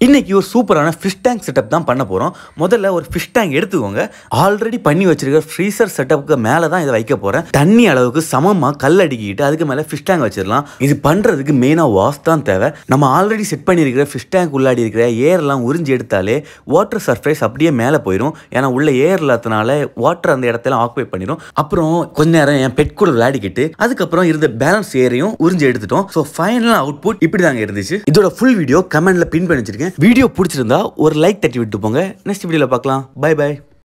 இன்னைக்கு ஒரு சூப்பரான ஃபிஷ் டேங்க் செட்டப் தான் பண்ண போகிறோம் முதல்ல ஒரு ஃபிஷ் டேங்க் எடுத்துக்கோங்க ஆல்ரெடி பண்ணி வச்சிருக்க ஃப்ரீசர் செட்டப்புக்கு மேலே தான் இதை வைக்க போகிறேன் தண்ணி அளவுக்கு சமமாக கல் அடிக்கிட்டு அதுக்கு மேலே ஃபிஷ் டேங்க் வச்சிடலாம் இது பண்ணுறதுக்கு மெயினாக வாஸ் தான் தேவை நம்ம ஆல்ரெடி செட் பண்ணியிருக்கிற ஃபிஷ் டேங்க் உள்ளாடி இருக்கிற ஏர்லாம் உறிஞ்சி எடுத்தாலே வாட்டர் சர்ஃபேஸ் அப்படியே மேலே போயிடும் ஏன்னா உள்ள ஏர் இல்லாதனால வாட்டர் அந்த இடத்துல ஆக்குபை பண்ணிடும் அப்புறம் கொஞ்ச நேரம் என் பெட் கூட விளையாடிக்கிட்டு அதுக்கப்புறம் இருந்த பேலன்ஸ் ஏரையும் உறிஞ்சி எடுத்துட்டோம் ஸோ ஃபைனல் அவுட்புட் இப்படி தாங்க இருந்துச்சு இதோட ஃபுல் வீடியோ கமெண்ட்ல பின் பண்ணி வச்சிருக்கேன் வீடியோ பிடிச்சிருந்தா ஒரு லைக் தட்டி விட்டு போங்க நெக்ஸ்ட் வீடியோவில் பார்க்கலாம் பை பை